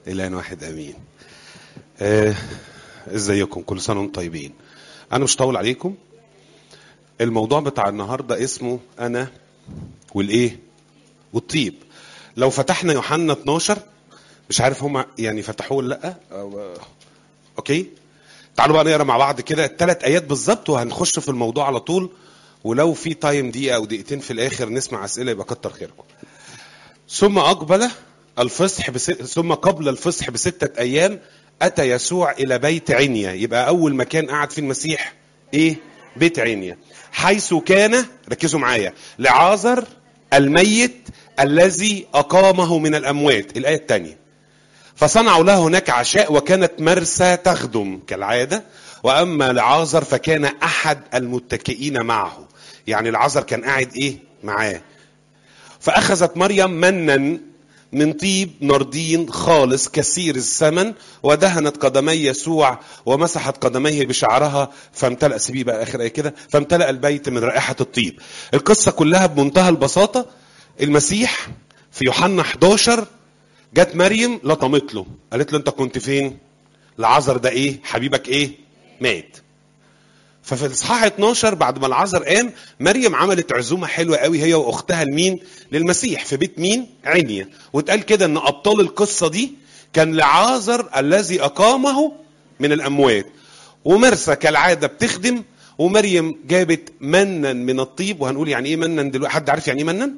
الان واحد امين آه، ازيكم كل سنه وانتم طيبين انا مش طول عليكم الموضوع بتاع النهارده اسمه انا والايه والطيب لو فتحنا يوحنا 12 مش عارف هما يعني فتحوه ولا لا أو- اوكي تعالوا بقى نقرا مع بعض كده الثلاث ايات بالظبط وهنخش في الموضوع على طول ولو في تايم دقيقه او دقيقتين في الاخر نسمع اسئله يبقى كتر خيركم ثم أقبل الفصح بس... ثم قبل الفصح بستة أيام أتى يسوع إلى بيت عنيا يبقى أول مكان قعد فيه المسيح إيه؟ بيت عنيا حيث كان ركزوا معايا لعازر الميت الذي أقامه من الأموات الآية الثانية فصنعوا له هناك عشاء وكانت مرسى تخدم كالعادة وأما لعازر فكان أحد المتكئين معه يعني العازر كان قاعد إيه معاه فأخذت مريم منا من طيب نردين خالص كثير الثمن ودهنت قدمي يسوع ومسحت قدميه بشعرها فامتلأ سيبيه بقى آخر آية كده فامتلأ البيت من رائحة الطيب القصة كلها بمنتهى البساطة المسيح في يوحنا 11 جت مريم لطمت له قالت له انت كنت فين العذر ده ايه حبيبك ايه مات ففي الاصحاح 12 بعد ما العذر قام مريم عملت عزومه حلوه قوي هي واختها لمين للمسيح في بيت مين عنيا واتقال كده ان ابطال القصه دي كان لعازر الذي اقامه من الاموات ومرسى كالعاده بتخدم ومريم جابت منا من الطيب وهنقول يعني ايه منا دلوقتي حد عارف يعني ايه منا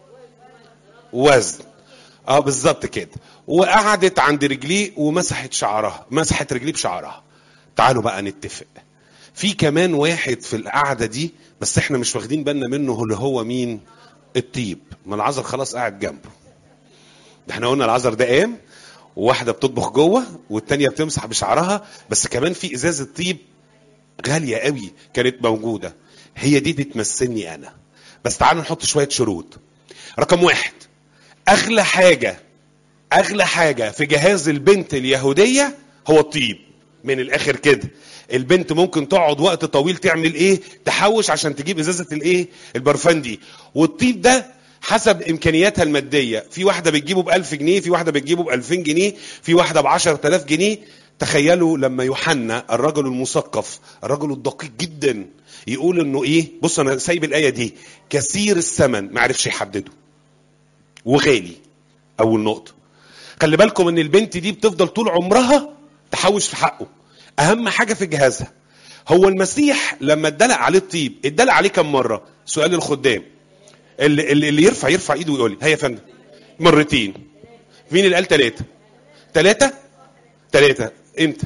وزن اه بالظبط كده وقعدت عند رجليه ومسحت شعرها مسحت رجليه بشعرها تعالوا بقى نتفق في كمان واحد في القعده دي بس احنا مش واخدين بالنا منه اللي هو مين الطيب ما العذر خلاص قاعد جنبه ده احنا قلنا العذر ده قام وواحده بتطبخ جوه والتانيه بتمسح بشعرها بس كمان في ازازه طيب غاليه قوي كانت موجوده هي دي بتمثلني انا بس تعالوا نحط شويه شروط رقم واحد اغلى حاجه اغلى حاجه في جهاز البنت اليهوديه هو الطيب من الاخر كده البنت ممكن تقعد وقت طويل تعمل ايه تحوش عشان تجيب ازازه الايه البرفان دي والطيب ده حسب امكانياتها الماديه في واحده بتجيبه ب 1000 جنيه في واحده بتجيبه ب 2000 جنيه في واحده ب 10000 جنيه تخيلوا لما يوحنا الرجل المثقف الرجل الدقيق جدا يقول انه ايه بص انا سايب الايه دي كثير الثمن ما عرفش يحدده وغالي اول نقطه خلي بالكم ان البنت دي بتفضل طول عمرها تحوش في حقه اهم حاجه في جهازها هو المسيح لما اتدلق عليه الطيب اتدلق عليه كم مره سؤال الخدام اللي, اللي اللي يرفع يرفع ايده ويقول لي هيا يا فندم مرتين مين اللي قال ثلاثه ثلاثه ثلاثه امتى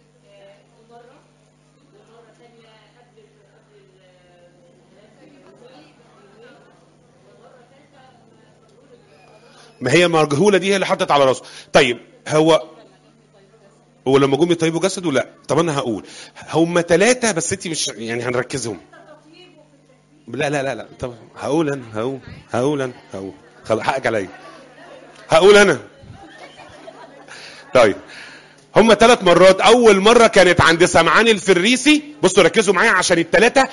ما هي مجهوله دي هي اللي حطت على راسه طيب هو هو لما جم يطيبوا جسده لا طب انا هقول هم ثلاثه بس انت مش يعني هنركزهم لا لا لا لا طب هقول انا هقول هقول انا هقول خلاص حقك عليا هقول انا طيب هم ثلاث مرات اول مره كانت عند سمعان الفريسي بصوا ركزوا معايا عشان الثلاثه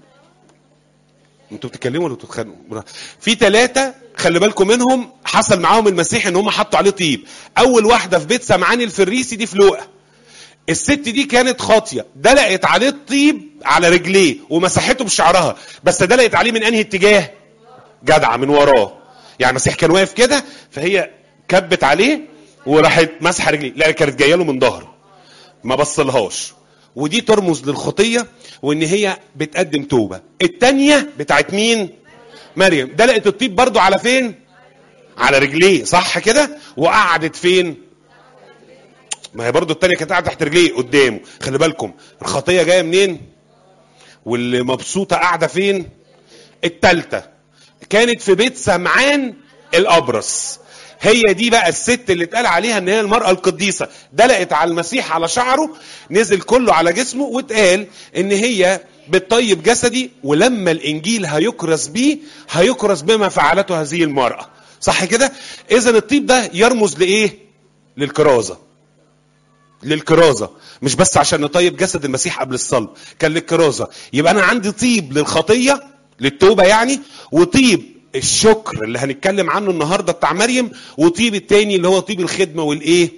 انتوا بتتكلموا ولا بتتخانقوا في ثلاثه خلي بالكم منهم حصل معاهم المسيح ان هم حطوا عليه طيب اول واحده في بيت سمعان الفريسي دي في لوقا الست دي كانت خاطيه دلقت عليه الطيب على رجليه ومسحته بشعرها بس دلقت عليه من انهي اتجاه جدعه من وراه يعني المسيح كان واقف كده فهي كبت عليه وراحت مسحه رجليه لا كانت جايه له من ظهره ما بصلهاش ودي ترمز للخطيه وان هي بتقدم توبه التانية بتاعت مين مريم دلقت الطيب برضو على فين على رجليه صح كده وقعدت فين ما هي برضو التانية كانت قاعده تحت رجليه قدامه خلي بالكم الخطيه جايه منين واللي مبسوطه قاعده فين التالتة كانت في بيت سمعان الابرص هي دي بقى الست اللي اتقال عليها ان هي المرأة القديسة دلقت على المسيح على شعره نزل كله على جسمه واتقال ان هي بتطيب جسدي ولما الانجيل هيكرس بيه هيكرس بما فعلته هذه المرأة صح كده اذا الطيب ده يرمز لايه للكرازة للكرازة مش بس عشان نطيب جسد المسيح قبل الصلب كان للكرازة يبقى انا عندي طيب للخطية للتوبة يعني وطيب الشكر اللي هنتكلم عنه النهارده بتاع مريم وطيب التاني اللي هو طيب الخدمه والايه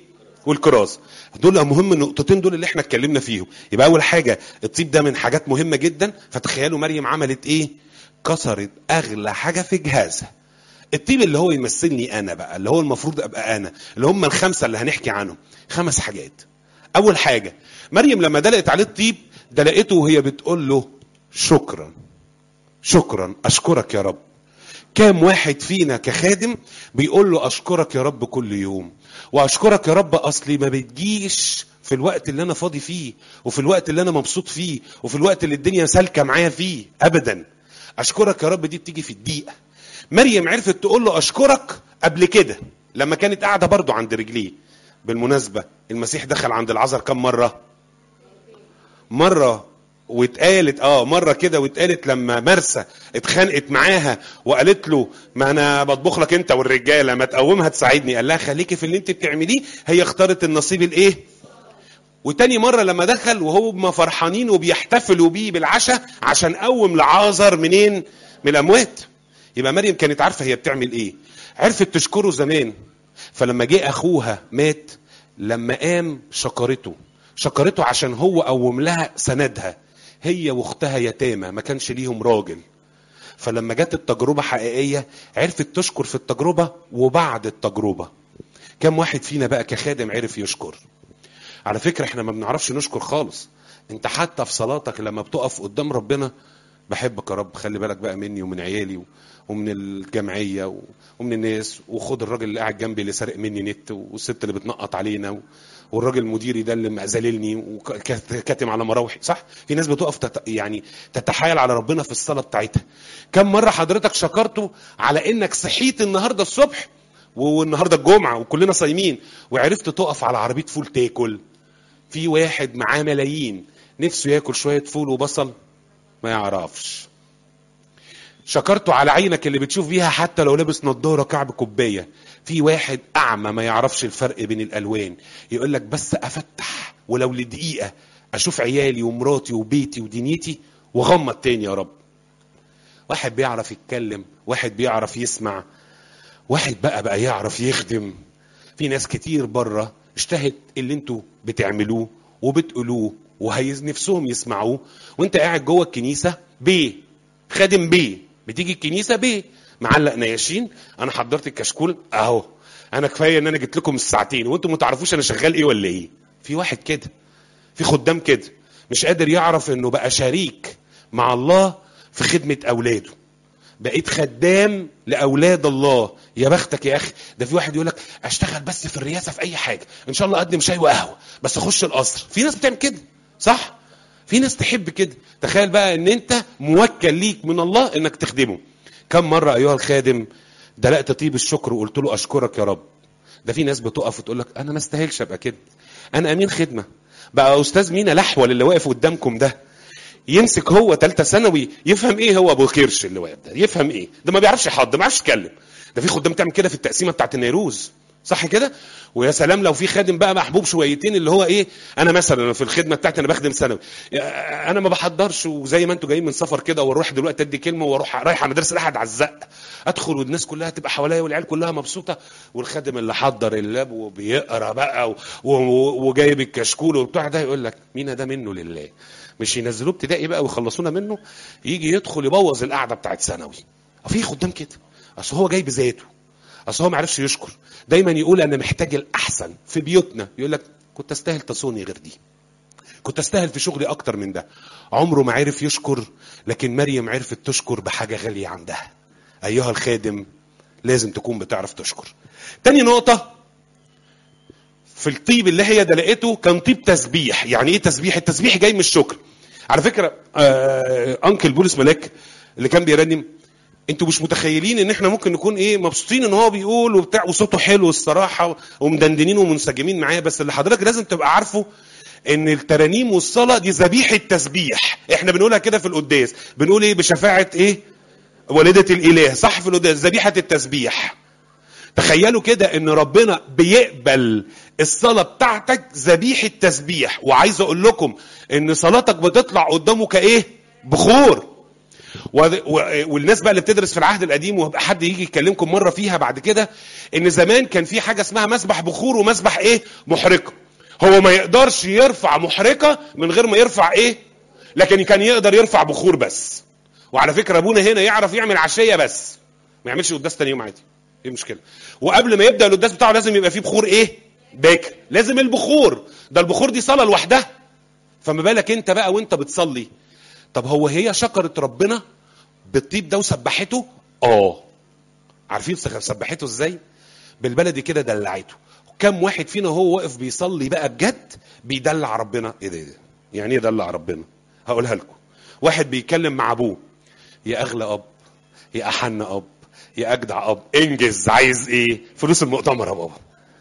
والكراز دول مهم النقطتين دول اللي احنا اتكلمنا فيهم يبقى اول حاجه الطيب ده من حاجات مهمه جدا فتخيلوا مريم عملت ايه كسرت اغلى حاجه في جهازها الطيب اللي هو يمثلني انا بقى اللي هو المفروض ابقى انا اللي هم الخمسه اللي هنحكي عنهم خمس حاجات اول حاجه مريم لما دلقت عليه الطيب دلقته وهي بتقول له شكرا شكرا اشكرك يا رب كام واحد فينا كخادم بيقول له اشكرك يا رب كل يوم واشكرك يا رب اصلي ما بتجيش في الوقت اللي انا فاضي فيه وفي الوقت اللي انا مبسوط فيه وفي الوقت اللي الدنيا سالكه معايا فيه ابدا اشكرك يا رب دي بتيجي في الدقيقه مريم عرفت تقول له اشكرك قبل كده لما كانت قاعده برضه عند رجليه بالمناسبه المسيح دخل عند العذر كم مره مره واتقالت اه مره كده واتقالت لما مرسى اتخانقت معاها وقالت له ما انا بطبخ لك انت والرجاله ما تقومها تساعدني قال لها خليكي في اللي انت بتعمليه هي اختارت النصيب الايه وتاني مره لما دخل وهم فرحانين وبيحتفلوا بيه بالعشاء عشان قوم لعازر منين من الاموات يبقى مريم كانت عارفه هي بتعمل ايه عرفت تشكره زمان فلما جه اخوها مات لما قام شكرته شكرته عشان هو قوم لها سندها هي واختها يتامى ما كانش ليهم راجل فلما جت التجربة حقيقية عرفت تشكر في التجربة وبعد التجربة كم واحد فينا بقى كخادم عرف يشكر على فكرة احنا ما بنعرفش نشكر خالص انت حتى في صلاتك لما بتقف قدام ربنا بحبك يا رب خلي بالك بقى مني ومن عيالي ومن الجمعية ومن الناس وخد الراجل اللي قاعد جنبي اللي سارق مني نت والست اللي بتنقط علينا والراجل المديري ده اللي مأذللني وكاتم على مراوحي صح في ناس بتقف تت... يعني تتحايل على ربنا في الصلاة بتاعتها كم مرة حضرتك شكرته على انك صحيت النهاردة الصبح والنهاردة الجمعة وكلنا صايمين وعرفت تقف على عربية فول تاكل في واحد معاه ملايين نفسه ياكل شوية فول وبصل ما يعرفش شكرته على عينك اللي بتشوف بيها حتى لو لابس نضاره كعب كوبايه في واحد اعمى ما يعرفش الفرق بين الالوان يقول لك بس افتح ولو لدقيقه اشوف عيالي ومراتي وبيتي ودنيتي وغمض تاني يا رب واحد بيعرف يتكلم واحد بيعرف يسمع واحد بقى بقى يعرف يخدم في ناس كتير بره اشتهت اللي انتوا بتعملوه وبتقولوه وهيز نفسهم يسمعوه وانت قاعد جوه الكنيسه بيه خادم بيه بتيجي الكنيسه بيه معلق نياشين انا حضرت الكشكول اهو انا كفايه ان انا جبت لكم الساعتين وانتم ما تعرفوش انا شغال ايه ولا ايه في واحد كده في خدام كده مش قادر يعرف انه بقى شريك مع الله في خدمه اولاده بقيت خدام لاولاد الله يا بختك يا اخي ده في واحد يقول لك اشتغل بس في الرئاسه في اي حاجه ان شاء الله اقدم شاي وقهوه بس اخش القصر في ناس بتعمل كده صح في ناس تحب كده تخيل بقى ان انت موكل ليك من الله انك تخدمه كم مره ايها الخادم دلقت طيب الشكر وقلت له اشكرك يا رب ده في ناس بتقف وتقول لك انا ما استاهلش ابقى كده انا امين خدمه بقى استاذ مينا الاحول اللي واقف قدامكم ده يمسك هو ثالثه ثانوي يفهم ايه هو ابو كرش اللي واقف ده يفهم ايه ده ما بيعرفش يحضر ما بيعرفش يتكلم ده في خدام تعمل كده في التقسيمه بتاعت النيروز صح كده ويا سلام لو في خادم بقى محبوب شويتين اللي هو ايه انا مثلا في الخدمه بتاعتي انا بخدم ثانوي انا ما بحضرش وزي ما انتوا جايين من سفر كده واروح دلوقتي ادي كلمه واروح رايح على مدرسه الاحد على الزق ادخل والناس كلها تبقى حواليا والعيال كلها مبسوطه والخادم اللي حضر اللاب وبيقرا بقى و... و... وجايب الكشكول وبتاع ده يقول لك مين ده منه لله مش ينزلوه ابتدائي بقى ويخلصونا منه يجي يدخل يبوظ القعده بتاعت ثانوي في خدام كده اصل هو جاي بذاته اصل هو ما عرفش يشكر دايما يقول انا محتاج الاحسن في بيوتنا يقول لك كنت استاهل تصوني غير دي كنت استاهل في شغلي اكتر من ده عمره ما عرف يشكر لكن مريم عرفت تشكر بحاجه غاليه عندها ايها الخادم لازم تكون بتعرف تشكر تاني نقطه في الطيب اللي هي دلقته كان طيب تسبيح يعني ايه تسبيح التسبيح جاي من الشكر على فكره آه انكل بولس ملاك اللي كان بيرنم انتوا مش متخيلين ان احنا ممكن نكون ايه مبسوطين ان هو بيقول وبتاع وصوته حلو الصراحه ومدندنين ومنسجمين معاه بس اللي حضرتك لازم تبقى عارفه ان الترانيم والصلاه دي ذبيحه تسبيح احنا بنقولها كده في القداس بنقول ايه بشفاعه ايه والده الاله صح في القداس ذبيحه التسبيح تخيلوا كده ان ربنا بيقبل الصلاه بتاعتك ذبيحه تسبيح وعايز اقول لكم ان صلاتك بتطلع قدامه كايه بخور وهذ- و- والناس بقى اللي بتدرس في العهد القديم ويبقى حد يجي يكلمكم مره فيها بعد كده ان زمان كان في حاجه اسمها مسبح بخور ومسبح ايه محرقه هو ما يقدرش يرفع محرقه من غير ما يرفع ايه لكن كان يقدر يرفع بخور بس وعلى فكره ابونا هنا يعرف يعمل عشيه بس ما يعملش قداس تاني يوم عادي ايه المشكله وقبل ما يبدا القداس بتاعه لازم يبقى فيه بخور ايه باكر لازم البخور ده البخور دي صلاه لوحدها فما بالك انت بقى وانت بتصلي طب هو هي شكرت ربنا بالطيب ده وسبحته اه عارفين سخ- سبحته ازاي بالبلدي كده دلعته كم واحد فينا وهو واقف بيصلي بقى بجد بيدلع ربنا ايه ده, إيه ده؟ يعني ايه يدلع ربنا هقولها لكم واحد بيتكلم مع ابوه يا اغلى اب يا احن اب يا اجدع اب انجز عايز ايه فلوس المؤتمر يا بابا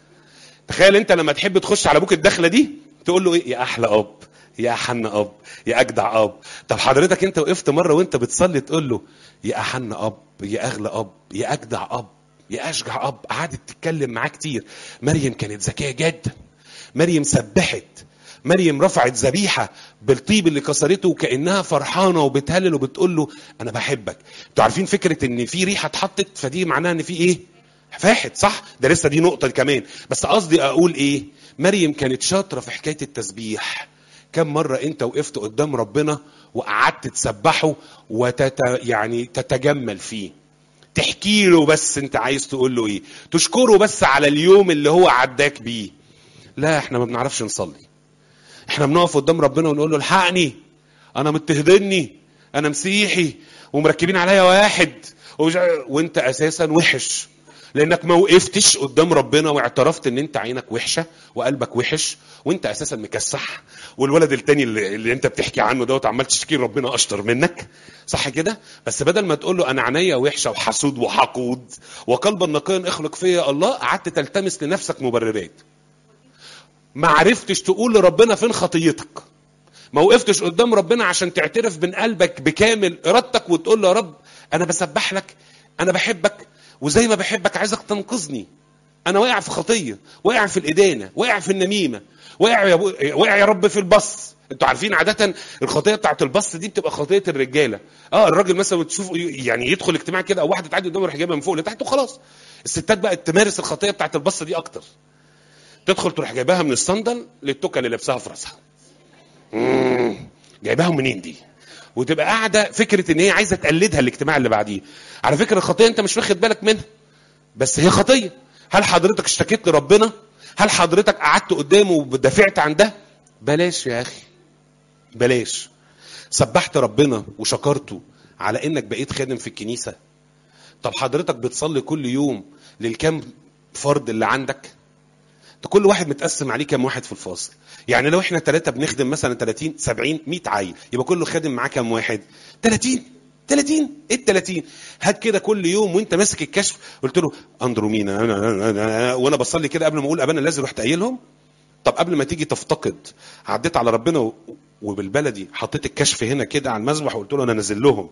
تخيل انت لما تحب تخش على ابوك الدخله دي تقول له ايه يا احلى اب يا احن اب يا اجدع اب طب حضرتك انت وقفت مره وانت بتصلي تقول له يا احن اب يا اغلى اب يا اجدع اب يا اشجع اب قعدت تتكلم معاه كتير مريم كانت ذكيه جدا مريم سبحت مريم رفعت ذبيحه بالطيب اللي كسرته وكانها فرحانه وبتهلل وبتقول له انا بحبك انتوا عارفين فكره ان في ريحه اتحطت فدي معناها ان في ايه فاحت صح ده لسه دي نقطه كمان بس قصدي اقول ايه مريم كانت شاطره في حكايه التسبيح كم مره انت وقفت قدام ربنا وقعدت تسبحه وتت يعني تتجمل فيه تحكي له بس انت عايز تقول له ايه تشكره بس على اليوم اللي هو عداك بيه لا احنا ما بنعرفش نصلي احنا بنقف قدام ربنا ونقول له الحقني انا متهدني انا مسيحي ومركبين عليا واحد ومش- وانت اساسا وحش لانك ما وقفتش قدام ربنا واعترفت ان انت عينك وحشه وقلبك وحش وانت اساسا مكسح والولد التاني اللي, اللي انت بتحكي عنه دوت عمال تشكي ربنا اشطر منك صح كده بس بدل ما تقول له انا عينيا وحشه وحسود وحقود وقلبا نقيا اخلق فيا الله قعدت تلتمس لنفسك مبررات ما عرفتش تقول لربنا فين خطيتك ما وقفتش قدام ربنا عشان تعترف من قلبك بكامل ارادتك وتقول له يا رب انا بسبح لك انا بحبك وزي ما بحبك عايزك تنقذني انا واقع في خطيه واقع في الادانه واقع في النميمه واقع يا أبو... واقع يا رب في البص انتوا عارفين عاده الخطيه بتاعت البص دي بتبقى خطيه الرجاله اه الراجل مثلا تشوف يعني يدخل اجتماع كده او واحده تعدي قدامه يروح جايبها من فوق لتحت وخلاص الستات بقت تمارس الخطيه بتاعت البص دي اكتر تدخل تروح جايباها من الصندل للتوكه اللي لابساها في راسها مم، جايباها منين دي وتبقى قاعده فكره ان هي عايزه تقلدها الاجتماع اللي بعديه على فكره الخطيه انت مش واخد بالك منها بس هي خطيه هل حضرتك اشتكيت لربنا هل حضرتك قعدت قدامه ودافعت عن ده بلاش يا اخي بلاش سبحت ربنا وشكرته على انك بقيت خادم في الكنيسه طب حضرتك بتصلي كل يوم للكام فرد اللي عندك ده كل واحد متقسم عليه كام واحد في الفاصل يعني لو احنا ثلاثة بنخدم مثلا 30 70 100 عيل يبقى كله خادم معاه كام واحد 30 30 ايه ال 30 هات كده كل يوم وانت ماسك الكشف قلت له اندرومينا أنا أنا أنا وانا بصلي كده قبل ما اقول ابانا الذي رحت قايلهم طب قبل ما تيجي تفتقد عديت على ربنا و- وبالبلدي حطيت الكشف هنا كده على المذبح وقلت له انا نازل لهم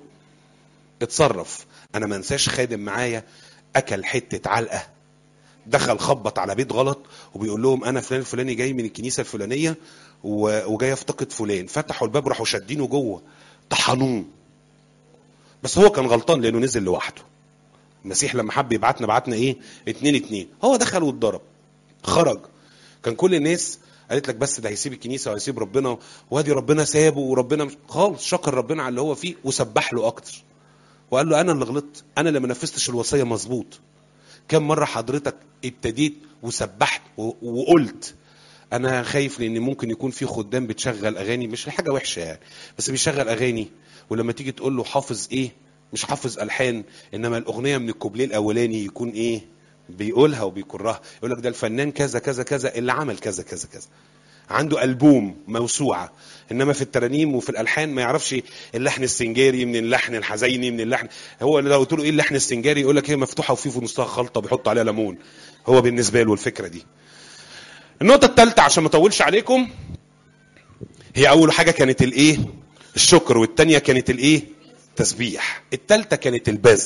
اتصرف انا ما انساش خادم معايا اكل حته علقه دخل خبط على بيت غلط وبيقول لهم انا فلان الفلاني جاي من الكنيسه الفلانيه و- وجاي افتقد فلان فتحوا الباب راحوا شادينه جوه طحنوه بس هو كان غلطان لانه نزل لوحده المسيح لما حب يبعتنا بعتنا ايه اتنين اتنين هو دخل واتضرب خرج كان كل الناس قالت لك بس ده هيسيب الكنيسه وهيسيب ربنا وادي ربنا سابه وربنا مش خالص شكر ربنا على اللي هو فيه وسبح له اكتر وقال له انا اللي غلطت انا اللي ما نفذتش الوصيه مظبوط كم مره حضرتك ابتديت وسبحت و- وقلت انا خايف لان ممكن يكون في خدام بتشغل اغاني مش حاجه وحشه يعني بس بيشغل اغاني ولما تيجي تقول له حافظ ايه مش حافظ الحان انما الاغنيه من الكوبليه الاولاني يكون ايه بيقولها وبيكرها يقول لك ده الفنان كذا كذا كذا اللي عمل كذا كذا كذا عنده ألبوم موسوعة إنما في الترانيم وفي الألحان ما يعرفش اللحن السنجاري من اللحن الحزيني من اللحن هو لو قلت له إيه اللحن السنجاري يقول لك هي مفتوحة وفي في نصها خلطة بيحط عليها ليمون هو بالنسبة له الفكرة دي النقطة الثالثة عشان ما أطولش عليكم هي أول حاجة كانت الإيه الشكر والتانية كانت الإيه تسبيح الثالثة كانت البذل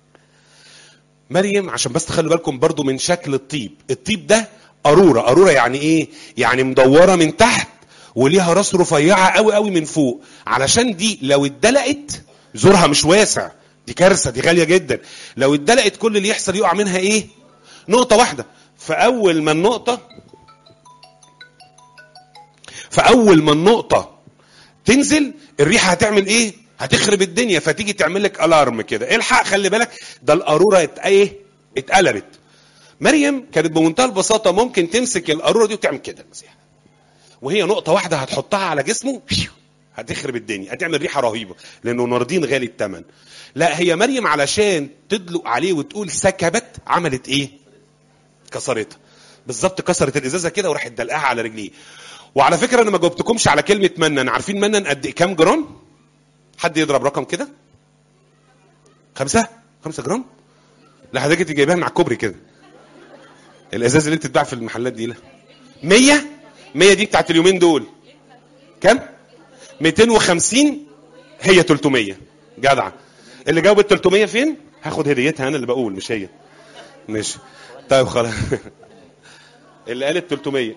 مريم عشان بس تخلوا بالكم برضو من شكل الطيب الطيب ده قارورة قارورة يعني ايه يعني مدورة من تحت وليها راس رفيعة قوي قوي من فوق علشان دي لو اتدلقت زورها مش واسع دي كارثه دي غاليه جدا لو اتدلقت كل اللي يحصل يقع منها ايه نقطه واحده فاول ما النقطه فاول ما النقطه تنزل الريحه هتعمل ايه هتخرب الدنيا فتيجي تعمل لك الارم كده الحق خلي بالك ده القاروره ات ايه اتقلبت مريم كانت بمنتهى البساطه ممكن تمسك القاروره دي وتعمل كده المسيح وهي نقطه واحده هتحطها على جسمه هتخرب الدنيا هتعمل ريحه رهيبه لانه ناردين غالي الثمن لا هي مريم علشان تدلق عليه وتقول سكبت عملت ايه كسرتها بالظبط كسرت الازازه كده وراحت دلقاها على رجليه وعلى فكره انا ما جاوبتكمش على كلمه منن عارفين منن قد إيه؟ كام جرام حد يضرب رقم كده خمسة خمسة جرام لا حضرتك انت جايباها من على الكوبري كده الازاز اللي بتتباع في المحلات دي لا 100 100 دي بتاعت اليومين دول كام 250 هي 300 جدع اللي جاوب ال 300 فين هاخد هديتها انا اللي بقول مش هي ماشي طيب خلاص اللي قالت 300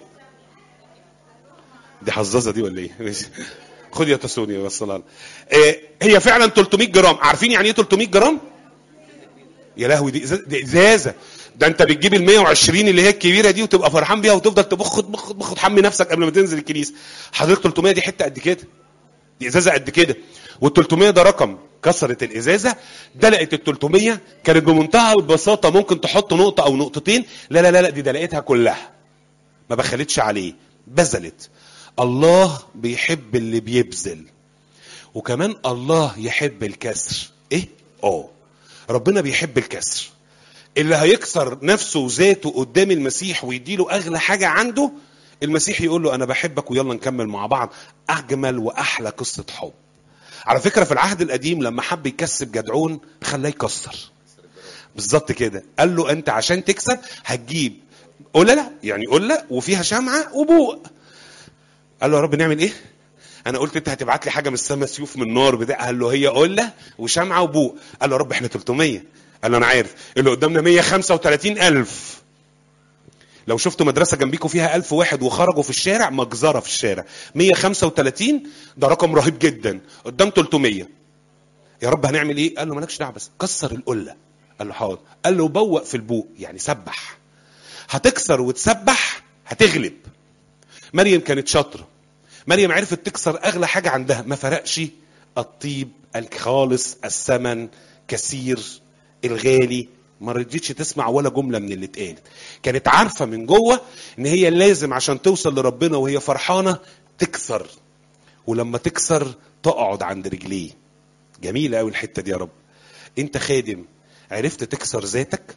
دي حظاظه دي ولا ايه ماشي خد يا تسوني وصلها لها. إيه هي فعلا 300 جرام عارفين يعني ايه 300 جرام يا لهوي دي إزازة- دي ازازه ده انت بتجيب ال 120 اللي هي الكبيره دي وتبقى فرحان بيها وتفضل تبخ تبخ تبخ تحمي نفسك قبل ما تنزل الكنيسه حضرتك 300 دي حته قد كده دي ازازه قد كده وال 300 ده رقم كسرت الازازه دلقت ال 300 كانت بمنتهى البساطه ممكن تحط نقطه او نقطتين لا لا لا لا دي دلقتها كلها ما بخلتش عليه بذلت الله بيحب اللي بيبذل وكمان الله يحب الكسر ايه اه ربنا بيحب الكسر اللي هيكسر نفسه وذاته قدام المسيح ويديله اغلى حاجه عنده المسيح يقول له انا بحبك ويلا نكمل مع بعض اجمل واحلى قصه حب على فكره في العهد القديم لما حب يكسب جدعون خلاه يكسر بالظبط كده قال له انت عشان تكسب هتجيب قلة يعني قلة وفيها شمعة وبوق قال له يا رب نعمل ايه انا قلت انت هتبعت لي حاجه من السما سيوف من نار بتاع قال له هي قله وشمعه وبوق قال له يا رب احنا 300 قال له انا عارف اللي قدامنا 135 الف لو شفتوا مدرسه جنبيكم فيها ألف واحد وخرجوا في الشارع مجزره في الشارع 135 ده رقم رهيب جدا قدام 300 يا رب هنعمل ايه قال له مالكش دعوه بس كسر القله قال له حاضر قال له بوق في البوق يعني سبح هتكسر وتسبح هتغلب مريم كانت شاطره مريم عرفت تكسر اغلى حاجه عندها ما فرقش الطيب الخالص الثمن كثير الغالي ما رضيتش تسمع ولا جمله من اللي اتقالت كانت عارفه من جوه ان هي لازم عشان توصل لربنا وهي فرحانه تكسر ولما تكسر تقعد عند رجليه جميله قوي الحته دي يا رب انت خادم عرفت تكسر ذاتك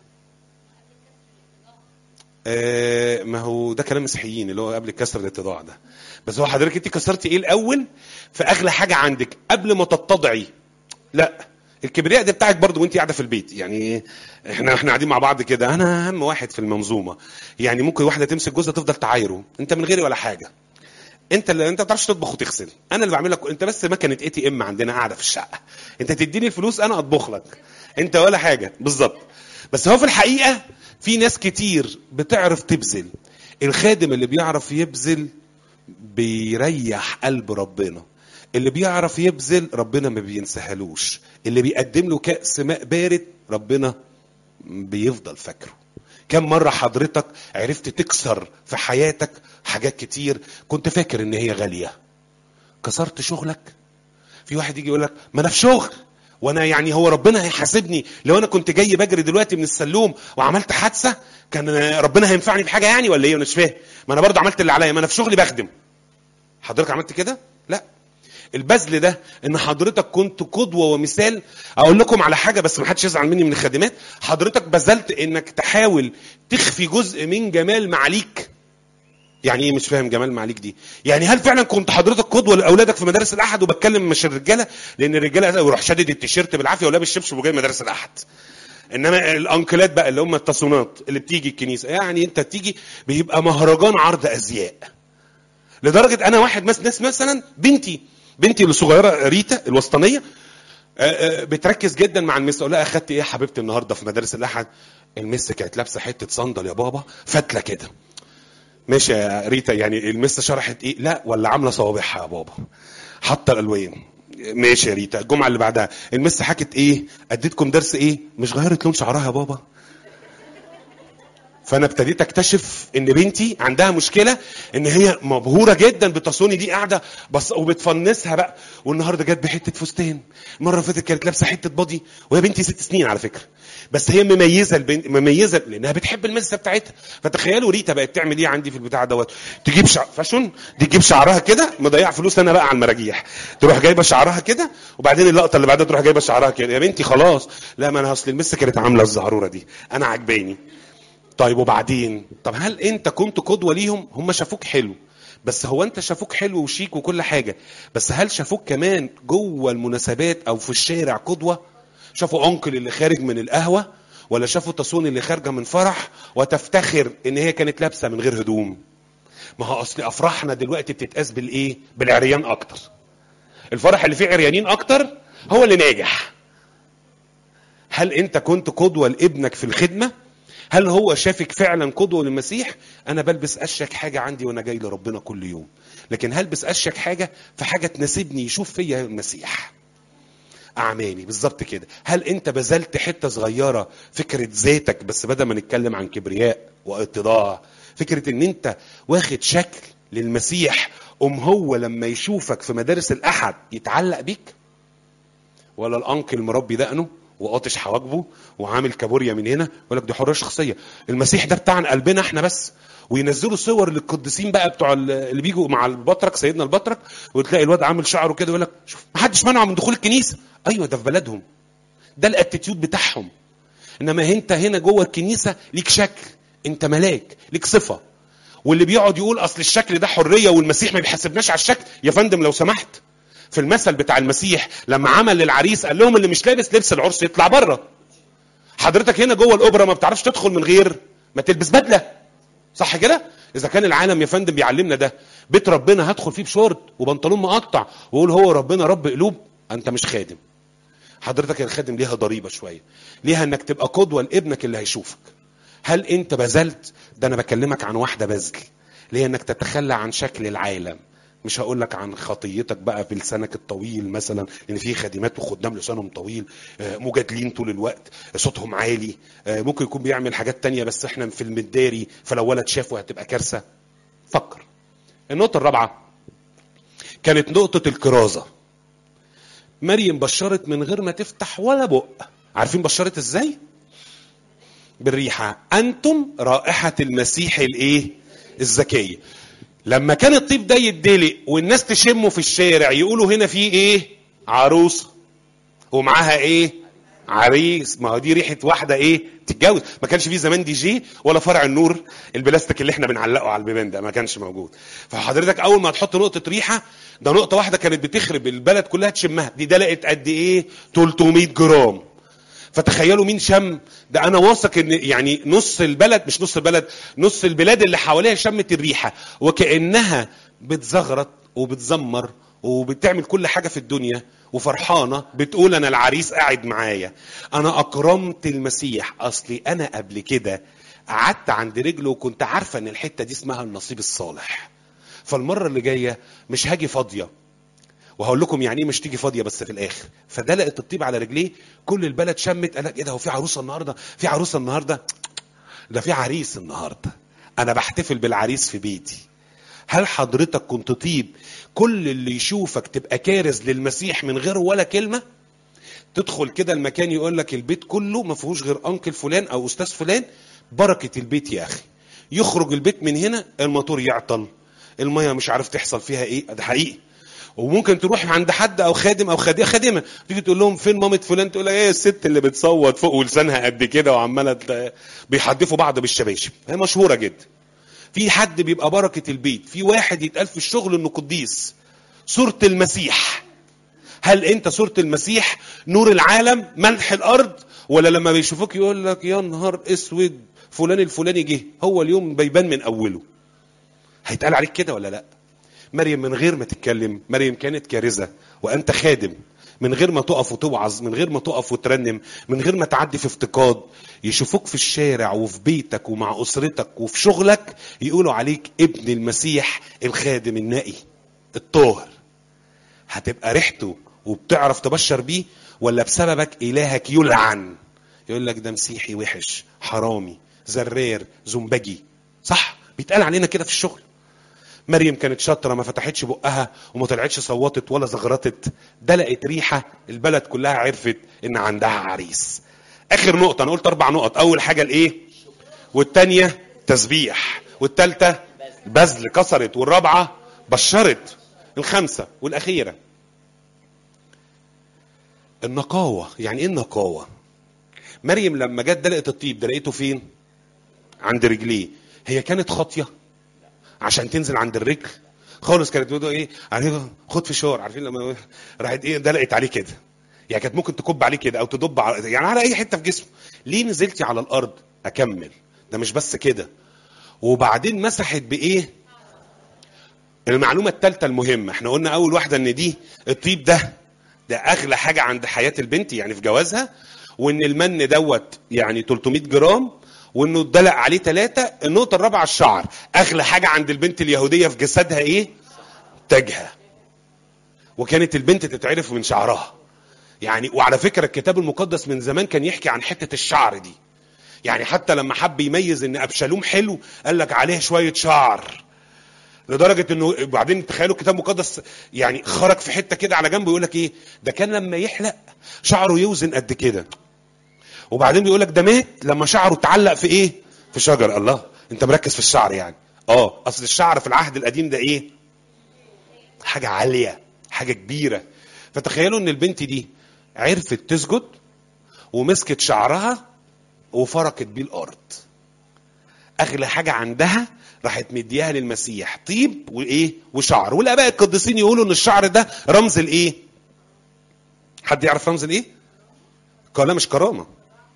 آه ما هو ده كلام مسيحيين اللي هو قبل كسر الاتضاع ده بس هو حضرتك انت كسرتي ايه الاول في اغلى حاجه عندك قبل ما تتضعي لا الكبرياء ده بتاعك برضه وانت قاعده في البيت يعني احنا احنا قاعدين مع بعض كده انا اهم واحد في المنظومه يعني ممكن واحده تمسك جوزها تفضل تعايره انت من غيري ولا حاجه انت اللي انت ما بتعرفش تطبخ وتغسل انا اللي بعمل لك انت بس مكنه اي تي ام عندنا قاعده في الشقه انت تديني الفلوس انا اطبخ لك انت ولا حاجه بالظبط بس هو في الحقيقه في ناس كتير بتعرف تبذل الخادم اللي بيعرف يبذل بيريح قلب ربنا اللي بيعرف يبذل ربنا ما بينسهلوش اللي بيقدم له كأس ماء بارد ربنا بيفضل فاكره كم مرة حضرتك عرفت تكسر في حياتك حاجات كتير كنت فاكر ان هي غالية كسرت شغلك في واحد يجي يقول لك ما انا في شغل وانا يعني هو ربنا هيحاسبني لو انا كنت جاي بجري دلوقتي من السلوم وعملت حادثه كان ربنا هينفعني بحاجه يعني ولا ايه انا مش فاهم ما انا برضه عملت اللي عليا ما انا في شغلي بخدم حضرتك عملت كده لا البذل ده ان حضرتك كنت قدوه ومثال اقول لكم على حاجه بس ما حدش يزعل مني من الخادمات حضرتك بذلت انك تحاول تخفي جزء من جمال معاليك يعني ايه مش فاهم جمال معاليك دي يعني هل فعلا كنت حضرتك قدوه لاولادك في مدارس الاحد وبتكلم مش الرجاله لان الرجاله يروح شادد التيشيرت بالعافيه ولابس شبشب وجاي مدارس الاحد انما الانكلات بقى اللي هم التصونات اللي بتيجي الكنيسه يعني انت تيجي بيبقى مهرجان عرض ازياء لدرجه انا واحد مس ناس مثلا بنتي بنتي الصغيره ريتا الوسطانيه بتركز جدا مع المس اقول لها اخدت ايه يا حبيبتي النهارده في مدارس الاحد المس كانت لابسه حته صندل يا بابا فتله كده ماشي يا ريتا يعني المس شرحت ايه لا ولا عامله صوابعها يا بابا حاطه الالوان ماشي يا ريتا الجمعه اللي بعدها المس حكت ايه اديتكم درس ايه مش غيرت لون شعرها يا بابا فانا ابتديت اكتشف ان بنتي عندها مشكله ان هي مبهوره جدا بتصوني دي قاعده بس وبتفنسها بقى والنهارده جت بحته فستان المره اللي فاتت كانت لابسه حته بادي وهي بنتي ست سنين على فكره بس هي مميزه البنت مميزه لانها بتحب المزه بتاعتها فتخيلوا ريتا بقت تعمل ايه عندي في البتاع دوت تجيب شعر فاشون دي تجيب شعرها كده مضيع فلوس انا بقى على المراجيح تروح جايبه شعرها كده وبعدين اللقطه اللي بعدها تروح جايبه شعرها كده يا بنتي خلاص لا ما انا اصل المس كانت عامله الزعروره دي انا عجباني طيب وبعدين طب هل انت كنت قدوه ليهم هم شافوك حلو بس هو انت شافوك حلو وشيك وكل حاجه بس هل شافوك كمان جوه المناسبات او في الشارع قدوه شافوا انكل اللي خارج من القهوه ولا شافوا تصون اللي خارجه من فرح وتفتخر ان هي كانت لابسه من غير هدوم ما هو اصل افراحنا دلوقتي بتتقاس بالايه بالعريان اكتر الفرح اللي فيه عريانين اكتر هو اللي ناجح هل انت كنت قدوه لابنك في الخدمه هل هو شافك فعلا قدوه للمسيح انا بلبس اشيك حاجه عندي وانا جاي لربنا كل يوم لكن هلبس اشيك حاجه في حاجه تناسبني يشوف فيا المسيح اعمالي بالظبط كده هل انت بذلت حته صغيره فكره ذاتك بس بدل ما نتكلم عن كبرياء واتضاع فكره ان انت واخد شكل للمسيح ام هو لما يشوفك في مدارس الاحد يتعلق بيك ولا الانكل مربي دقنه وقاطش حواجبه وعامل كابوريا من هنا يقول لك دي حريه شخصيه المسيح ده بتاعنا قلبنا احنا بس وينزلوا صور للقديسين بقى بتوع اللي بيجوا مع البطرك سيدنا البطرك وتلاقي الواد عامل شعره كده يقول لك شوف ما حدش منعه من دخول الكنيسه ايوه ده في بلدهم ده الاتيتيود بتاعهم انما انت هنا جوه الكنيسه ليك شكل انت ملاك ليك صفه واللي بيقعد يقول اصل الشكل ده حريه والمسيح ما بيحاسبناش على الشكل يا فندم لو سمحت في المثل بتاع المسيح لما عمل للعريس قال لهم اللي مش لابس لبس العرس يطلع بره حضرتك هنا جوه الاوبرا ما بتعرفش تدخل من غير ما تلبس بدله صح كده اذا كان العالم يا فندم بيعلمنا ده بيت ربنا هدخل فيه بشورت وبنطلون مقطع واقول هو ربنا رب قلوب انت مش خادم حضرتك الخادم ليها ضريبه شويه ليها انك تبقى قدوه لابنك اللي هيشوفك هل انت بذلت ده انا بكلمك عن واحده بذل ليه انك تتخلى عن شكل العالم مش هقول لك عن خطيتك بقى في لسانك الطويل مثلا لان في خادمات وخدام لسانهم طويل مجادلين طول الوقت صوتهم عالي ممكن يكون بيعمل حاجات تانية بس احنا في المداري فلو ولد شافه هتبقى كارثه فكر النقطه الرابعه كانت نقطه الكرازه مريم بشرت من غير ما تفتح ولا بق عارفين بشرت ازاي بالريحه انتم رائحه المسيح الايه الزكيه لما كان الطيب ده يدلق والناس تشمه في الشارع يقولوا هنا في ايه عروسه ومعاها ايه عريس ما هو دي ريحه واحده ايه تتجوز ما كانش في زمان دي جي ولا فرع النور البلاستيك اللي احنا بنعلقه على البيبان ده ما كانش موجود فحضرتك اول ما تحط نقطه ريحه ده نقطه واحده كانت بتخرب البلد كلها تشمها دي دلقت قد ايه 300 جرام فتخيلوا مين شم ده انا واثق ان يعني نص البلد مش نص البلد نص البلاد اللي حواليها شمت الريحه وكانها بتزغرط وبتزمر وبتعمل كل حاجه في الدنيا وفرحانه بتقول انا العريس قاعد معايا انا اكرمت المسيح اصلي انا قبل كده قعدت عند رجله وكنت عارفه ان الحته دي اسمها النصيب الصالح فالمره اللي جايه مش هاجي فاضيه وهقول لكم يعني ايه مش تيجي فاضيه بس في الاخر فدلقت الطيب على رجليه كل البلد شمت قال لك ايه ده هو في عروسه النهارده في عروسه النهارده ده في عريس النهارده انا بحتفل بالعريس في بيتي هل حضرتك كنت طيب كل اللي يشوفك تبقى كارز للمسيح من غير ولا كلمه تدخل كده المكان يقول لك البيت كله ما فيهوش غير انكل فلان او استاذ فلان بركه البيت يا اخي يخرج البيت من هنا الموتور يعطل الميه مش عارف تحصل فيها ايه ده حقيقي وممكن تروح عند حد او خادم او خادمه خادمه تيجي تقول لهم فين مامه فلان تقول لها ايه الست اللي بتصوت فوق ولسانها قد كده وعماله بيحدفوا بعض بالشباشب هي مشهوره جدا في حد بيبقى بركه البيت في واحد يتقال في الشغل انه قديس صوره المسيح هل انت صوره المسيح نور العالم ملح الارض ولا لما بيشوفوك يقول لك يا نهار اسود فلان الفلاني جه هو اليوم بيبان من اوله هيتقال عليك كده ولا لا مريم من غير ما تتكلم مريم كانت كارثه وانت خادم من غير ما تقف وتوعظ من غير ما تقف وترنم من غير ما تعدي في افتقاد يشوفوك في الشارع وفي بيتك ومع اسرتك وفي شغلك يقولوا عليك ابن المسيح الخادم النقي الطاهر هتبقى ريحته وبتعرف تبشر بيه ولا بسببك الهك يلعن يقول لك ده مسيحي وحش حرامي زرير زنبجي صح بيتقال علينا كده في الشغل مريم كانت شاطره ما فتحتش بقها وما طلعتش صوتت ولا زغرطت دلقت ريحه البلد كلها عرفت ان عندها عريس اخر نقطه انا قلت اربع نقط اول حاجه الايه والتانيه تسبيح والتالته بذل كسرت والرابعه بشرت الخامسه والاخيره النقاوه يعني ايه النقاوه مريم لما جت دلقت الطيب دلقته فين عند رجليه هي كانت خاطيه عشان تنزل عند الرجل خالص كانت بتقول ايه عارفين خد في شور عارفين لما راحت ايه دلقت عليه كده يعني كانت ممكن تكب عليه كده او تدب على يعني على اي حته في جسمه ليه نزلتي على الارض اكمل ده مش بس كده وبعدين مسحت بايه المعلومه الثالثه المهمه احنا قلنا اول واحده ان دي الطيب ده ده اغلى حاجه عند حياه البنت يعني في جوازها وان المن دوت يعني 300 جرام وانه اتدلق عليه ثلاثة النقطة الرابعة الشعر اغلى حاجة عند البنت اليهودية في جسدها ايه تاجها وكانت البنت تتعرف من شعرها يعني وعلى فكرة الكتاب المقدس من زمان كان يحكي عن حتة الشعر دي يعني حتى لما حب يميز ان ابشالوم حلو قال لك عليه شوية شعر لدرجة انه بعدين تخيلوا الكتاب المقدس يعني خرج في حتة كده على جنبه يقول لك ايه ده كان لما يحلق شعره يوزن قد كده وبعدين بيقول لك ده مات لما شعره اتعلق في ايه في شجر الله انت مركز في الشعر يعني اه اصل الشعر في العهد القديم ده ايه حاجه عاليه حاجه كبيره فتخيلوا ان البنت دي عرفت تسجد ومسكت شعرها وفركت بيه الارض اغلى حاجه عندها راحت مدياها للمسيح طيب وايه وشعر والاباء القديسين يقولوا ان الشعر ده رمز الايه حد يعرف رمز الايه قال مش كرامه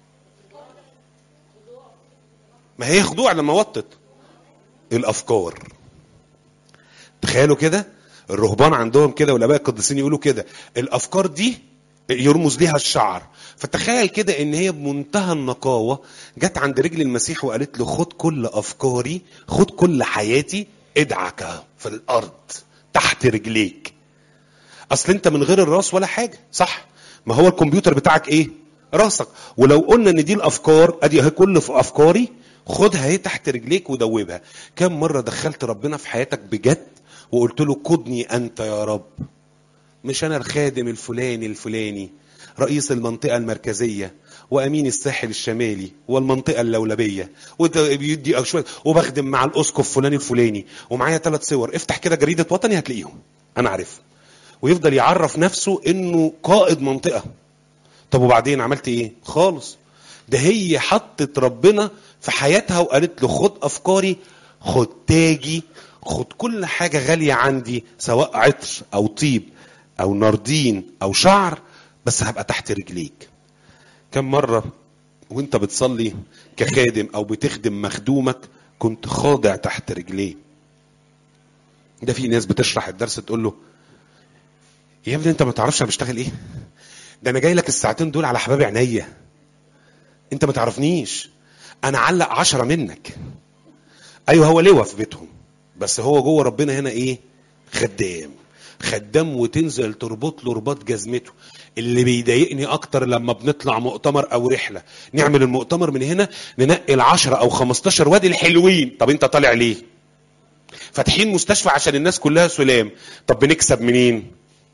ما هي خضوع لما وطت الافكار تخيلوا كده الرهبان عندهم كده والاباء القديسين يقولوا كده الافكار دي يرمز ليها الشعر فتخيل كده ان هي بمنتهى النقاوه جت عند رجل المسيح وقالت له خد كل افكاري خد كل حياتي ادعك في الارض تحت رجليك اصل انت من غير الراس ولا حاجه صح ما هو الكمبيوتر بتاعك ايه راسك ولو قلنا ان دي الافكار ادي اهي كل في افكاري خدها اهي تحت رجليك ودوبها كم مره دخلت ربنا في حياتك بجد وقلت له قدني انت يا رب مش انا الخادم الفلاني الفلاني رئيس المنطقه المركزيه وامين الساحل الشمالي والمنطقه اللولبيه وبيدي شويه وبخدم مع الاسقف فلان الفلاني ومعايا ثلاث صور افتح كده جريده وطني هتلاقيهم انا عارف ويفضل يعرف نفسه انه قائد منطقه طب وبعدين عملت ايه خالص ده هي حطت ربنا في حياتها وقالت له خد افكاري خد تاجي خد كل حاجه غاليه عندي سواء عطر او طيب او ناردين او شعر بس هبقى تحت رجليك كم مره وانت بتصلي كخادم او بتخدم مخدومك كنت خاضع تحت رجليه ده في ناس بتشرح الدرس تقول له يا ابني انت ما تعرفش انا بشتغل ايه ده انا جاي لك الساعتين دول على حباب عينيا انت ما تعرفنيش انا علق عشرة منك ايوه هو لواء في بيتهم بس هو جوه ربنا هنا ايه خدام خدام وتنزل تربط له رباط جزمته اللي بيضايقني اكتر لما بنطلع مؤتمر او رحله نعمل المؤتمر من هنا ننقي العشرة او 15 وادي الحلوين طب انت طالع ليه فاتحين مستشفى عشان الناس كلها سلام طب بنكسب منين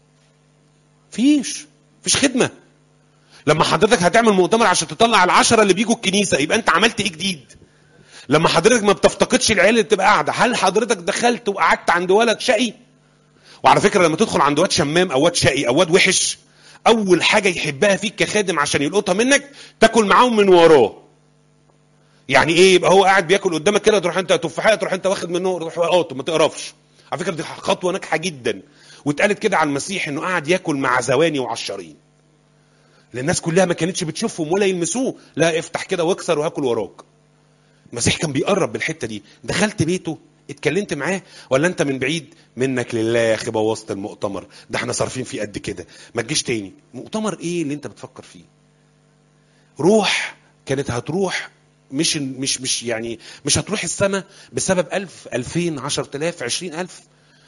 فيش فيش خدمه لما حضرتك هتعمل مؤتمر عشان تطلع العشرة اللي بيجوا الكنيسة يبقى انت عملت ايه جديد لما حضرتك ما بتفتقدش العيال اللي بتبقى قاعدة هل حضرتك دخلت وقعدت عند ولد شقي وعلى فكرة لما تدخل عند واد شمام او واد شقي او واد وحش اول حاجة يحبها فيك كخادم عشان يلقطها منك تاكل معاهم من وراه يعني ايه يبقى هو قاعد بياكل قدامك كده تروح انت تفاحيه تروح انت واخد منه تروح اه ما تقرفش على فكره دي خطوه ناجحه جدا واتقالت كده عن المسيح انه قاعد ياكل مع زواني وعشارين لان الناس كلها ما كانتش بتشوفهم ولا يلمسوه لا افتح كده واكسر وهاكل وراك المسيح كان بيقرب بالحته دي دخلت بيته اتكلمت معاه ولا انت من بعيد منك لله يا اخي بوظت المؤتمر ده احنا صارفين فيه قد كده ما تجيش تاني مؤتمر ايه اللي انت بتفكر فيه روح كانت هتروح مش مش مش يعني مش هتروح السماء بسبب ألف ألفين عشرة آلاف عشرين ألف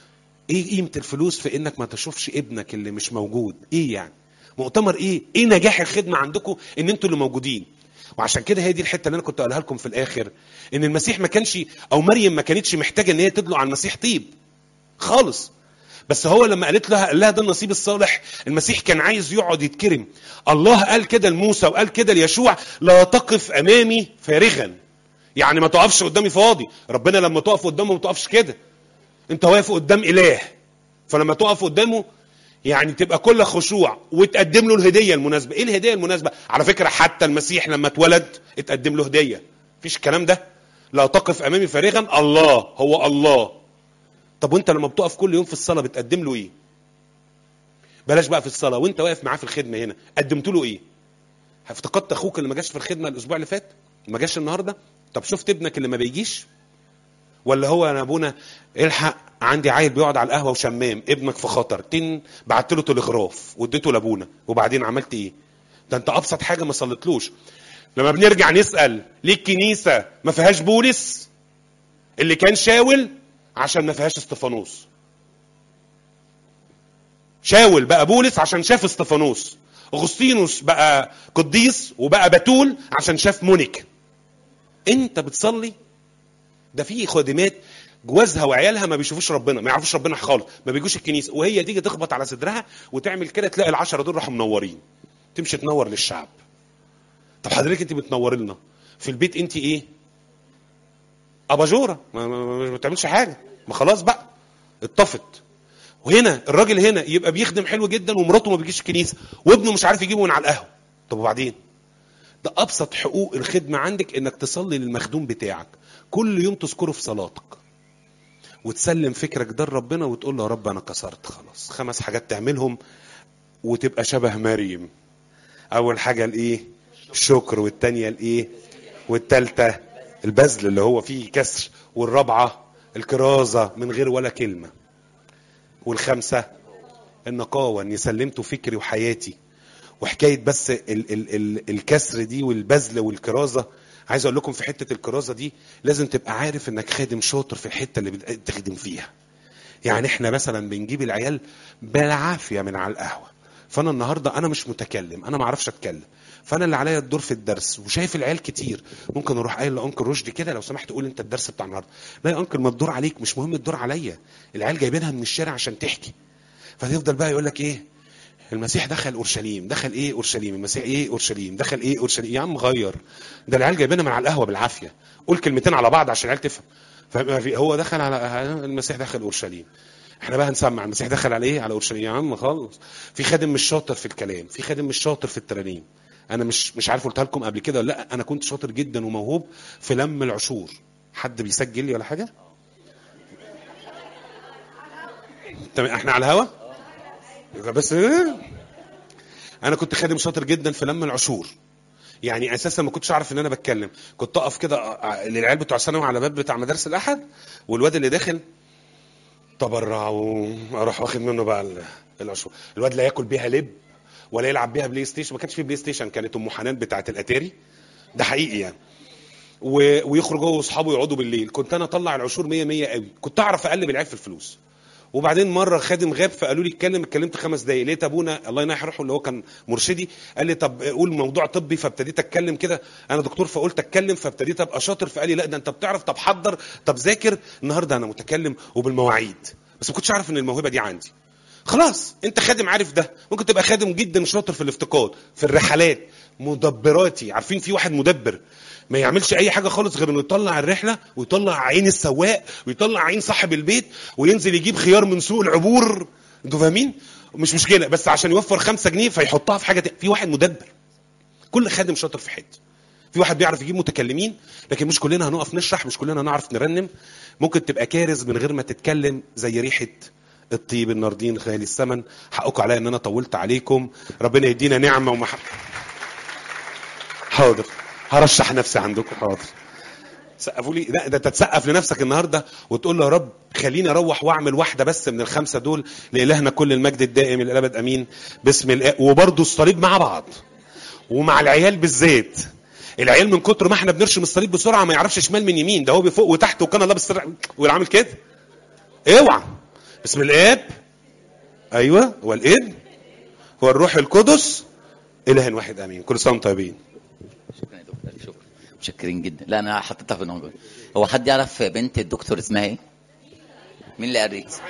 ايه قيمه الفلوس في انك ما تشوفش ابنك اللي مش موجود ايه يعني مؤتمر ايه ايه نجاح الخدمه عندكم ان انتوا اللي موجودين وعشان كده هي دي الحته اللي انا كنت اقولها لكم في الاخر ان المسيح ما كانش او مريم ما كانتش محتاجه ان هي تدلق على المسيح طيب خالص بس هو لما قالت لها قال لها ده النصيب الصالح المسيح كان عايز يقعد يتكرم الله قال كده لموسى وقال كده ليشوع لا تقف امامي فارغا يعني ما تقفش قدامي فاضي ربنا لما تقف قدامه ما تقفش كده انت واقف قدام اله فلما تقف قدامه يعني تبقى كل خشوع وتقدم له الهديه المناسبه ايه الهديه المناسبه على فكره حتى المسيح لما اتولد اتقدم له هديه مفيش الكلام ده لا تقف امامي فارغا الله هو الله طب وانت لما بتقف كل يوم في الصلاه بتقدم له ايه بلاش بقى في الصلاه وانت واقف معاه في الخدمه هنا قدمت له ايه افتقدت اخوك اللي ما جاش في الخدمه الاسبوع اللي فات ما جاش النهارده طب شفت ابنك اللي ما بيجيش ولا هو انا ابونا الحق عندي عيل بيقعد على القهوه وشمام ابنك في خطر تن بعت له تلغراف واديته لابونا وبعدين عملت ايه ده انت ابسط حاجه ما صليتلوش لما بنرجع نسال ليه الكنيسه ما فيهاش بولس اللي كان شاول عشان ما فيهاش استفانوس شاول بقى بولس عشان شاف استفانوس اغسطينوس بقى قديس وبقى بتول عشان شاف مونيك انت بتصلي ده في خادمات جوازها وعيالها ما بيشوفوش ربنا ما يعرفوش ربنا خالص ما بيجوش الكنيسه وهي تيجي تخبط على صدرها وتعمل كده تلاقي العشرة دول راحوا منورين تمشي تنور للشعب طب حضرتك انت بتنوري لنا في البيت انت ايه اباجوره ما, ما, ما, ما بتعملش حاجه ما خلاص بقى اتطفت وهنا الراجل هنا يبقى بيخدم حلو جدا ومراته ما بيجيش الكنيسه وابنه مش عارف يجيبه من على القهوه طب وبعدين ده ابسط حقوق الخدمه عندك انك تصلي للمخدوم بتاعك كل يوم تذكره في صلاتك وتسلم فكرك ده لربنا وتقول له يا رب انا كسرت خلاص خمس حاجات تعملهم وتبقى شبه مريم اول حاجه الايه الشكر والتانية الايه والتالتة البذل اللي هو فيه كسر والرابعه الكرازه من غير ولا كلمه والخامسه النقاوه اني سلمته فكري وحياتي وحكايه بس ال ال ال الكسر دي والبذل والكرازه عايز اقول لكم في حته الكرازه دي لازم تبقى عارف انك خادم شاطر في الحته اللي بتخدم فيها يعني احنا مثلا بنجيب العيال بالعافيه من على القهوه فانا النهارده انا مش متكلم انا ما اعرفش اتكلم فانا اللي عليا الدور في الدرس وشايف العيال كتير ممكن اروح قايل لانكل رشدي كده لو سمحت قول انت الدرس بتاع النهارده لا يا انكل ما الدور عليك مش مهم الدور عليا العيال جايبينها من الشارع عشان تحكي فتفضل بقى يقول لك ايه المسيح دخل اورشليم دخل ايه اورشليم المسيح ايه اورشليم دخل ايه اورشليم يا عم غير ده العيال جايبينها من على القهوه بالعافيه قول كلمتين على بعض عشان العيال تفهم هو دخل على المسيح دخل اورشليم احنا بقى هنسمع المسيح دخل على ايه على اورشليم يا عم خلص في خادم مش شاطر في الكلام في خادم مش شاطر في الترانيم انا مش مش عارف قلتها لكم قبل كده ولا لا انا كنت شاطر جدا وموهوب في لم العشور حد بيسجل لي ولا حاجه تمام احنا على الهوا بس انا كنت خادم شاطر جدا في لم العشور يعني اساسا ما كنتش اعرف ان انا بتكلم كنت اقف كده للعيال بتوع ثانوي على باب بتاع مدارس الاحد والواد اللي داخل تبرع واروح واخد منه بقى العشور الواد لا ياكل بيها لب ولا يلعب بيها بلاي ستيشن ما كانش في بلاي ستيشن كانت ام حنان بتاعه الاتاري ده حقيقي يعني و... ويخرج هو واصحابه يقعدوا بالليل كنت انا اطلع العشور 100 100 قوي كنت اعرف اقلب العيال في الفلوس وبعدين مره خادم غاب فقالوا لي اتكلم اتكلمت خمس دقايق لقيت ابونا الله ينيح روحه اللي هو كان مرشدي قال لي طب قول موضوع طبي فابتديت اتكلم كده انا دكتور فقلت اتكلم فابتديت ابقى شاطر فقال لي لا ده انت بتعرف طب حضر طب ذاكر النهارده انا متكلم وبالمواعيد بس ما كنتش عارف ان الموهبه دي عندي خلاص انت خادم عارف ده ممكن تبقى خادم جدا شاطر في الافتقاد في الرحلات مدبراتي عارفين في واحد مدبر ما يعملش اي حاجه خالص غير انه يطلع الرحله ويطلع عين السواق ويطلع عين صاحب البيت وينزل يجيب خيار من سوق العبور انتوا فاهمين مش مشكله بس عشان يوفر خمسة جنيه فيحطها في حاجه تانية. في واحد مدبر كل خادم شاطر في حته في واحد بيعرف يجيب متكلمين لكن مش كلنا هنقف نشرح مش كلنا هنعرف نرنم ممكن تبقى كارز من غير ما تتكلم زي ريحه الطيب الناردين غالي الثمن حقكم عليا ان انا طولت عليكم ربنا يدينا نعمه ومحبه حاضر هرشح نفسي عندكم حاضر سقفوا لي لا ده تتسقف لنفسك النهارده وتقول له يا رب خليني اروح واعمل واحده بس من الخمسه دول لالهنا كل المجد الدائم الى الابد امين باسم الآ... وبرضه الصليب مع بعض ومع العيال بالذات العيال من كتر ما احنا بنرشم الصليب بسرعه ما يعرفش شمال من يمين ده هو بفوق وتحت وكان الله بالسرعه ويعمل كده اوعى بسم الاب ايوه والابن هو الروح القدس اله واحد امين كل سنه وانتم طيبين شكرا يا دكتور ألف شكرا متشكرين جدا لا انا حطيتها في الموضوع هو حد يعرف بنت الدكتور اسمها ايه؟ مين اللي قريت؟